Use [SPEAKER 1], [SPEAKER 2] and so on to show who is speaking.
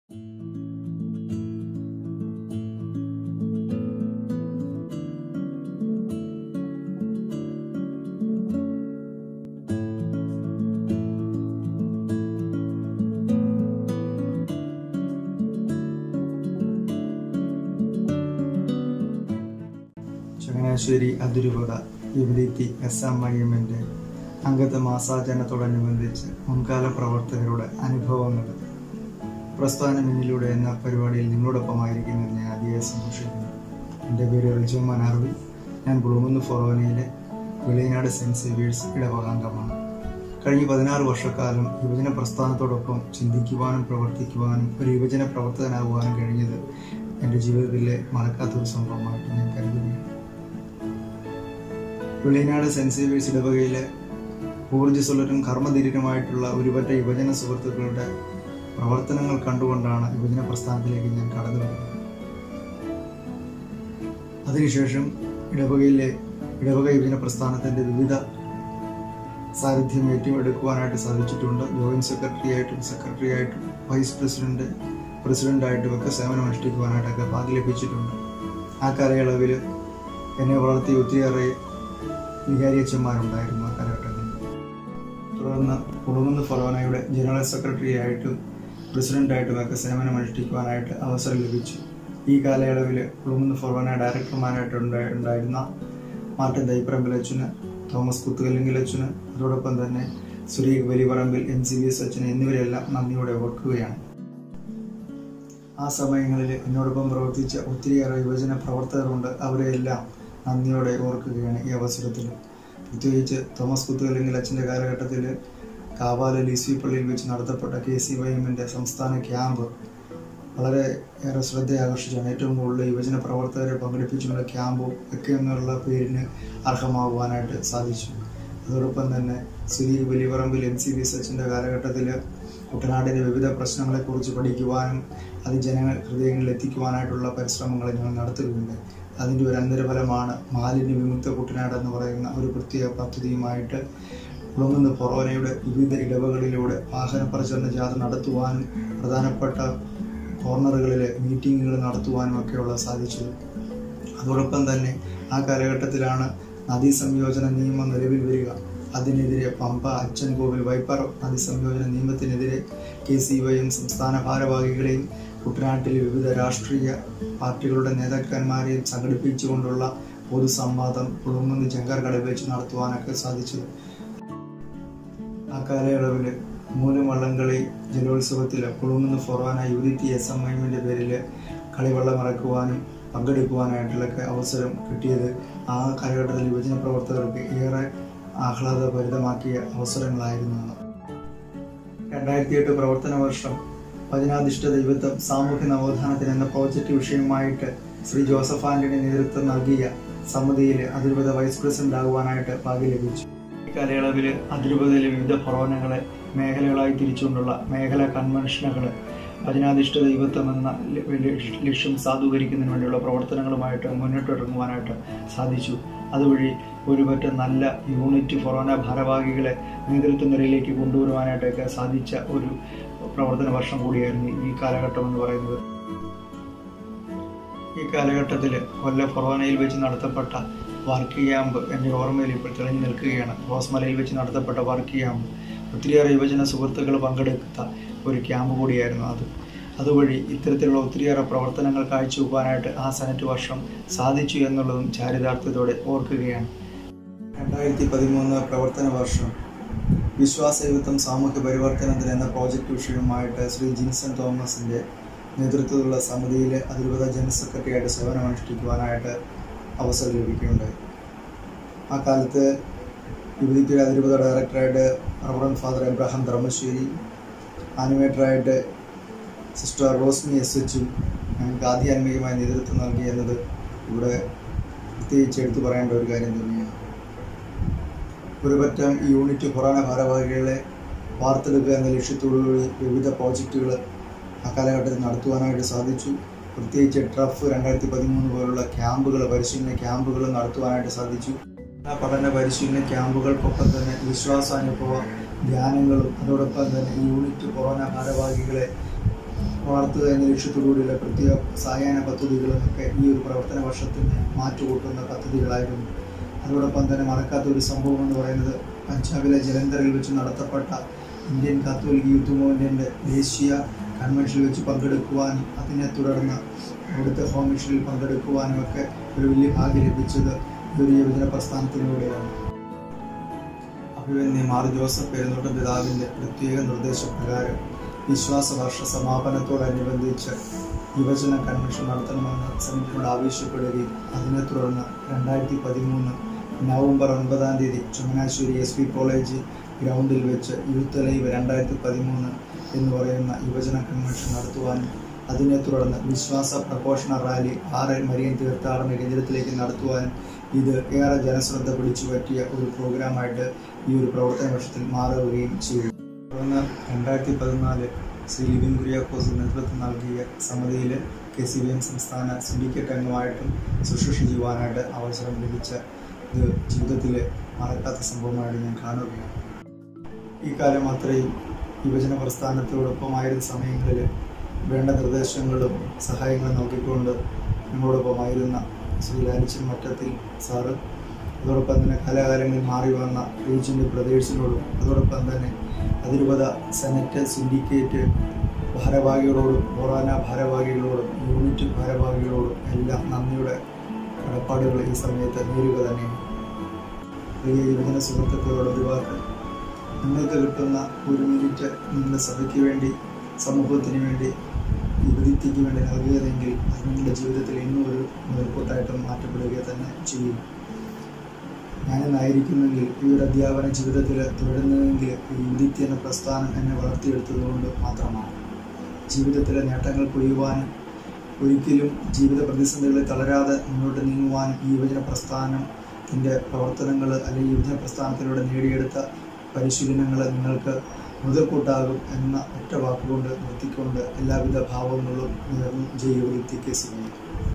[SPEAKER 1] ചങ്ങനാശ്ശേരി അതിരൂപത യുവതിത്തി S M I എമ്മിൻ്റെ അംഗത്വ മാസാചരണത്തോടനുബന്ധിച്ച് മുൻകാല പ്രവർത്തകരുടെ അനുഭവങ്ങൾ പ്രസ്ഥാന മിന്നിലൂടെ എന്ന പരിപാടിയിൽ നിങ്ങളോടൊപ്പമായിരിക്കുന്നതിൽ ഞാൻ അതിയായി സന്തോഷിക്കുന്നു എൻ്റെ പേര് റിജു മനാർവി ഞാൻ കുളുമുന്ന് ഫൊറോനയിലെ വെളിയനാട് സെൻറ്റ് സേവിയേഴ്സ് ഇടവകാംഗമാണ് കഴിഞ്ഞ പതിനാറ് വർഷക്കാലം യുവജന പ്രസ്ഥാനത്തോടൊപ്പം ചിന്തിക്കുവാനും പ്രവർത്തിക്കുവാനും ഒരു യുവജന പ്രവർത്തകനാകുവാനും കഴിഞ്ഞത് എൻ്റെ ജീവിതത്തിലെ മറക്കാത്തൊരു സംഭവമായിട്ട് ഞാൻ കരുതുകയാണ് വെളിയനാട് സെൻറ്റ് സേവിയേഴ്സ് ഇടവകയിലെ ഊർജ്ജസ്വലരും കർമ്മധീരനുമായിട്ടുള്ള ഒരുപറ്റ യുവജന സുഹൃത്തുക്കളുടെ പ്രവർത്തനങ്ങൾ കണ്ടുകൊണ്ടാണ് യുവജന പ്രസ്ഥാനത്തിലേക്ക് ഞാൻ കടന്നു വരുന്നത് അതിനുശേഷം ഇടവകയിലെ ഇടവക യുവജന പ്രസ്ഥാനത്തിൻ്റെ വിവിധ സാന്നിധ്യം ഏറ്റെടുക്കുവാനായിട്ട് സാധിച്ചിട്ടുണ്ട് ജോയിന്റ് സെക്രട്ടറി ആയിട്ടും സെക്രട്ടറി ആയിട്ടും വൈസ് പ്രസിഡന്റ് പ്രസിഡന്റായിട്ടും ഒക്കെ സേവനം അനുഷ്ഠിക്കുവാനായിട്ടൊക്കെ ഭാഗ്യം ലഭിച്ചിട്ടുണ്ട് ആ കാലയളവിൽ എന്നെ വളർത്തിയ ഒത്തിരിയേറെ വികാരിയച്ചന്മാരുണ്ടായിരുന്നു ആ കാലഘട്ടങ്ങളിൽ തുടർന്ന് കുളുമന്ന് ഫൊറോനയുടെ ജനറൽ സെക്രട്ടറി ആയിട്ടും പ്രസിഡന്റായിട്ടും ഒക്കെ സേവനം അനുഷ്ഠിക്കുവാനായിട്ട് അവസരം ലഭിച്ചു ഈ കാലയളവിൽ കുളുമന്ന് ഫൊറോന ഡയറക്ടർമാരായിട്ട് ഉണ്ടാ- ഉണ്ടായിരുന്ന മാർട്ടിൻ തൈപ്പറമ്പിലച്ചന് തോമസ് കുത്തുകല്ലിങ്കലച്ചന് അതോടൊപ്പം തന്നെ സുരീഖ് Valiparambil M C B S അച്ഛന് എന്നിവരെല്ലാം നന്ദിയോടെ ഓർക്കുകയാണ് ആ സമയങ്ങളിൽ എന്നോടൊപ്പം പ്രവർത്തിച്ച ഒത്തിരിയേറെ യുവജന പ്രവർത്തകരുണ്ട് അവരെയെല്ലാം നന്ദിയോടെ ഓർക്കുകയാണ് ഈ അവസരത്തിൽ പ്രത്യേകിച്ച് തോമസ് കുത്തുകല്ലെങ്കിൽ അച്ഛൻ്റെ കാലഘട്ടത്തിൽ കാവാല ലിസി പള്ളിയിൽ വെച്ച് നടത്തപ്പെട്ട കെ സി വൈ എമ്മിൻ്റെ സംസ്ഥാന ക്യാമ്പ് വളരെ ഏറെ ശ്രദ്ധ ആകർഷിച്ചാണ് ഏറ്റവും കൂടുതൽ യുവജന പ്രവർത്തകരെ പങ്കെടുപ്പിച്ചുള്ള ക്യാമ്പും ഒക്കെ എന്നുള്ള പേരിന് അർഹമാകുവാനായിട്ട് സാധിച്ചു അതോടൊപ്പം തന്നെ Suneel Valiyaparambil M C B S എച്ചിൻ്റെ കാലഘട്ടത്തിൽ കുട്ടനാടിൻ്റെ വിവിധ പ്രശ്നങ്ങളെക്കുറിച്ച് പഠിക്കുവാനും അത് ജനങ്ങൾ ഹൃദയങ്ങളിൽ എത്തിക്കുവാനായിട്ടുള്ള പരിശ്രമങ്ങൾ ഞങ്ങൾ നടത്തുകയുണ്ട് അതിൻ്റെ ഒരു അന്തരഫലമാണ് മാലിന്യ വിമുക്ത കുട്ടനാട് എന്ന് പറയുന്ന ഒരു പ്രത്യേക പദ്ധതിയുമായിട്ട് കുളങ്ങുന്ന കൊറോനയുടെ വിവിധ ഇടവകളിലൂടെ വാഹന പ്രചരണ ജാഥ നടത്തുവാനും പ്രധാനപ്പെട്ട കോർണറുകളിൽ മീറ്റിങ്ങുകൾ നടത്തുവാനും ഒക്കെയുള്ള സാധിച്ചത് അതോടൊപ്പം തന്നെ ആ കാലഘട്ടത്തിലാണ് നദീ സംയോജന നിയമം നിലവിൽ വരിക അതിനെതിരെ പമ്പ അച്ചൻകോവിൽ വൈപ്പർ നദീ സംയോജന നിയമത്തിനെതിരെ കെ സി വൈയും സംസ്ഥാന ഭാരവാഹികളെയും കുട്ടനാട്ടിലെ വിവിധ രാഷ്ട്രീയ പാർട്ടികളുടെ നേതാക്കന്മാരെയും സംഘടിപ്പിച്ചുകൊണ്ടുള്ള പൊതുസംവാദം കുളുങ്ങുന്ന് ചെങ്കാർകട വെച്ച് നടത്തുവാനൊക്കെ സാധിച്ചത് ആ കാലയളവിൽ മൂലവള്ളംകളി ജലോത്സവത്തിൽ കുളുങ്ങുന്ന് ഫൊറാന യുവതിറ്റി എസ് എം ഐമിൻ്റെ പേരിൽ കളിവള്ളം ഇറക്കുവാനും പങ്കെടുക്കുവാനായിട്ടുള്ളൊക്കെ അവസരം കിട്ടിയത് ആ കാലഘട്ടത്തിൽ യുവജന പ്രവർത്തകർക്ക് ഏറെ ആഹ്ലാദഭരിതമാക്കിയ അവസരങ്ങളായിരുന്നു അന്ന്. രണ്ടായിരത്തി എട്ട് പ്രവർത്തന വർഷം വചനാധിഷ്ഠ ദൈവത്വം സാമൂഹ്യ നവോത്ഥാനത്തിന് എന്ന പ്രോജക്റ്റ് വിഷയമായിട്ട് ശ്രീ ജോസഫ് ആന്റണി നേതൃത്വം നൽകിയ സമിതിയിൽ അതിരൂപത വൈസ് പ്രസിഡന്റ് ആകുവാനായിട്ട് ഭാഗ്യം ലഭിച്ചു ഈ കാലയളവിൽ അതിരൂപതയിലെ വിവിധ ഭവനങ്ങളെ മേഖലകളായി തിരിച്ചുകൊണ്ടുള്ള മേഖല കൺവെൻഷനുകൾ വചനാധിഷ്ഠ ദൈവത്വം എന്ന ല- ലക്ഷ്യം സാധൂകരിക്കുന്നതിന് വേണ്ടിയുള്ള പ്രവർത്തനങ്ങളുമായിട്ട് മുന്നോട്ടിറങ്ങുവാനായിട്ട് സാധിച്ചു അതുവഴി ഒരുപറ്റ നല്ല യൂണിറ്റ് ഫൊറോന ഭാരവാഹികളെ നേതൃത്വ നിരയിലേക്ക് കൊണ്ടുവരുവാനായിട്ടൊക്കെ സാധിച്ച ഒരു പ്രവർത്തന വർഷം കൂടിയായിരുന്നു ഈ കാലഘട്ടം എന്ന് പറയുന്നത് ഈ കാലഘട്ടത്തിൽ കൊല്ല ഫൊറോനയിൽ വെച്ച് നടത്തപ്പെട്ട വർക്ക് ക്യാമ്പ് എൻ്റെ ഓർമ്മയിൽ ഇപ്പോൾ തെളിഞ്ഞു നിൽക്കുകയാണ് റോസ്മലയിൽ വെച്ച് നടത്തപ്പെട്ട വർക്ക് ക്യാമ്പ് ഒത്തിരിയേറെ യുവജന സുഹൃത്തുക്കൾ പങ്കെടുത്ത ഒരു ക്യാമ്പ് കൂടിയായിരുന്നു അത് അതുവഴി ഇത്തരത്തിലുള്ള ഒത്തിരിയേറെ പ്രവർത്തനങ്ങൾ കാഴ്ചവെക്കാനായിട്ട് ആ സെനറ്റ് വർഷം സാധിച്ചു എന്നുള്ളതും ചാരിതാർത്ഥ്യത്തോടെ ഓർക്കുകയാണ് രണ്ടായിരത്തി പതിമൂന്ന് പ്രവർത്തന വർഷം വിശ്വാസയുക്തം സാമൂഹ്യ പരിവർത്തനത്തിന് എന്ന പ്രോജക്റ്റ് വിഷയവുമായിട്ട് ശ്രീ ജിൻസൺ തോമസിൻ്റെ നേതൃത്വത്തിലുള്ള സമിതിയിൽ അതിരൂപത ജനറൽ സെക്രട്ടറിയായിട്ട് സേവനം അനുഷ്ഠിക്കുവാനായിട്ട് അവസരം ലഭിക്കുകയുണ്ടായി ആ കാലത്ത് യുവതിക്ക് അതിരൂപത ഡയറക്ടറായിട്ട് റവറൻ ഫാദർ എബ്രഹാം ധർമ്മശ്ശേരി ആനിമേറ്ററായിട്ട് സിസ്റ്റർ റോസ്മി എസ് എച്ചും ഞങ്ങൾക്ക് ആധ്യാത്മികമായ നേതൃത്വം നൽകി എന്നത് ഇവിടെ പ്രത്യേകിച്ച് എടുത്തു പറയേണ്ട ഒരു കാര്യം തന്നെയാണ് ഒരുപറ്റം ഈ യൂണിറ്റ് പുറാണ ഭാരവാഹികളെ വാർത്തെടുക്കുക എന്ന ലക്ഷ്യത്തോടുകൂടി വിവിധ പ്രോജക്റ്റുകൾ ആ കാലഘട്ടത്തിൽ നടത്തുവാനായിട്ട് സാധിച്ചു പ്രത്യേകിച്ച് ട്രഫ് രണ്ടായിരത്തി പതിമൂന്ന് പോലുള്ള ക്യാമ്പുകൾ പരിശീലന ക്യാമ്പുകൾ നടത്തുവാനായിട്ട് സാധിച്ചു ആ പഠന പരിശീലന ക്യാമ്പുകൾക്കൊപ്പം തന്നെ വിശ്വാസാനുഭവ ധ്യാനങ്ങളും അതോടൊപ്പം തന്നെ ഈ യൂണിറ്റ് കൊറോണ ഭാരവാഹികളെ വളർത്തുക എന്ന ലക്ഷ്യത്തോടുകൂടിയുള്ള പ്രത്യേക സായാഹ്ന പദ്ധതികളുമൊക്കെ ഈ ഒരു പ്രവർത്തന വർഷത്തിന് മാറ്റുകൂട്ടുന്ന പദ്ധതികളായിരുന്നു അതോടൊപ്പം തന്നെ മറക്കാത്ത ഒരു സംഭവം എന്ന് പറയുന്നത് പഞ്ചാബിലെ ജലന്ധറിൽ വെച്ച് നടത്തപ്പെട്ട ഇന്ത്യൻ കാത്തോലിക് യൂത്ത് മൂവ്മെൻറ്റിൻ്റെ ദേശീയ കൺവെൻഷനിൽ വെച്ച് പങ്കെടുക്കുവാനും അതിനെ തുടർന്ന് അവിടുത്തെ ഹോം മിഷനിൽ പങ്കെടുക്കുവാനും ഒക്കെ ഒരു വലിയ ഭാഗ്യം ലഭിച്ചത് ഈ ഒരു യുവജന പ്രസ്ഥാനത്തിലൂടെയാണ് അഭിവന്യ മാർ ജോസഫ് പെരുന്നോട്ട പിതാവിൻ്റെ പ്രത്യേക നിർദ്ദേശപ്രകാരം വിശ്വാസ വർഷ സമാപനത്തോടനുബന്ധിച്ച് യുവജന കൺവെൻഷൻ നടത്തണമെന്ന് സമിതിയോട് ആവശ്യപ്പെടുകയും അതിനെ തുടർന്ന് രണ്ടായിരത്തി പതിമൂന്ന് നവംബർ ഒൻപതാം തീയതി ചങ്ങനാശ്ശേരി എസ് പി കോളേജ് ഗ്രൗണ്ടിൽ വെച്ച് യൂത്ത് ലൈവ് രണ്ടായിരത്തി പതിമൂന്ന് എന്ന് പറയുന്ന യുവജന കൺവെൻഷൻ നടത്തുവാനും അതിനെ തുടർന്ന് വിശ്വാസ പ്രഘോഷണ റാലി ആറ് മരിയൻ തീർത്ഥാടന കേന്ദ്രത്തിലേക്ക് നടത്തുവാനും ഇത് ഏറെ ജനശ്രദ്ധ പിടിച്ചു പറ്റിയ ഒരു പ്രോഗ്രാമായിട്ട് ഈ ഒരു പ്രവർത്തന വർഷത്തിൽ മാറുകയും ചെയ്തു തുടർന്ന് രണ്ടായിരത്തി പതിനാല് ശ്രീ ലിബിൻ കുര്യാക്കോസ് നേതൃത്വം നൽകിയ സമിതിയിൽ കെ സി ബി എം സംസ്ഥാന സിൻഡിക്കേറ്റ് അംഗമായിട്ടും ശുശ്രൂഷ ചെയ്യുവാനായിട്ട് അവസരം ലഭിച്ച ഇത് ജീവിതത്തിലെ മറക്കാത്ത സംഭവമായിട്ട് ഞാൻ കാണുകയാണ് ഈ കാലം അത്രയും യുവജന പ്രസ്ഥാനത്തോടൊപ്പമായിരുന്ന സമയങ്ങളിൽ വേണ്ട നിർദ്ദേശങ്ങളും സഹായങ്ങളും നൽകിക്കൊണ്ട് ഞങ്ങളോടൊപ്പമായിരുന്ന ശ്രീ ലാലിച്ചൻ മറ്റത്തിൽ സാറ് അതോടൊപ്പം തന്നെ കലാകാലങ്ങളിൽ മാറി വന്ന റീജിയൻ്റെ ബ്രദേഴ്സിനോടും അതോടൊപ്പം തന്നെ അതിരൂപത സെനറ്റ് സിൻഡിക്കേറ്റ് ഭാരവാഹികളോടും ബൊറാന ഭാരവാഹികളോടും യൂണിറ്റ് ഭാരവാഹികളോടും എല്ലാം നന്ദിയുടെ കടപ്പാടുകൾ ഈ സമയത്ത് നേരുക തന്നെയാണ് പ്രിയ യുവജന സുഹൃത്തുക്കളോട് ഒരു വാക്ക് നിങ്ങൾക്ക് കിട്ടുന്ന ഒരു മിനിറ്റ് നിങ്ങളുടെ സഭയ്ക്ക് വേണ്ടി സമൂഹത്തിന് വേണ്ടി യുവതിക്ക് വേണ്ടി നൽകിയതെങ്കിൽ അത് നിങ്ങളുടെ ജീവിതത്തിൽ ഇന്നും ഒരു മുതൽക്കൂട്ടായിട്ട് മാറ്റപ്പെടുക തന്നെ ചെയ്യും ഞാനെന്നായിരിക്കുന്നെങ്കിൽ ഈ ഒരു അധ്യാപന ജീവിതത്തിൽ തുടരുന്നതെങ്കിൽ ഈ യുവതിക്ക് എന്ന പ്രസ്ഥാനം എന്നെ വളർത്തിയെടുത്തതുകൊണ്ട് മാത്രമാണ് ജീവിതത്തിലെ നേട്ടങ്ങൾ കൊയ്യുവാനും ഒരിക്കലും ജീവിത പ്രതിസന്ധികളിൽ തളരാതെ മുന്നോട്ട് നീങ്ങുവാനും ഈ യുവജന പ്രസ്ഥാനത്തിൻ്റെ പ്രവർത്തനങ്ങൾ അല്ലെങ്കിൽ യുവജന പ്രസ്ഥാനത്തിലൂടെ നേടിയെടുത്ത പരിശീലനങ്ങൾ നിങ്ങൾക്ക് മുതൽക്കൂട്ടാകും എന്ന ഒറ്റ വാക്കുകൊണ്ട് നിർത്തിക്കൊണ്ട് എല്ലാവിധ ഭാവങ്ങളും നേർന്നു ജൈവ വ്യക്തിക്ക് സമയം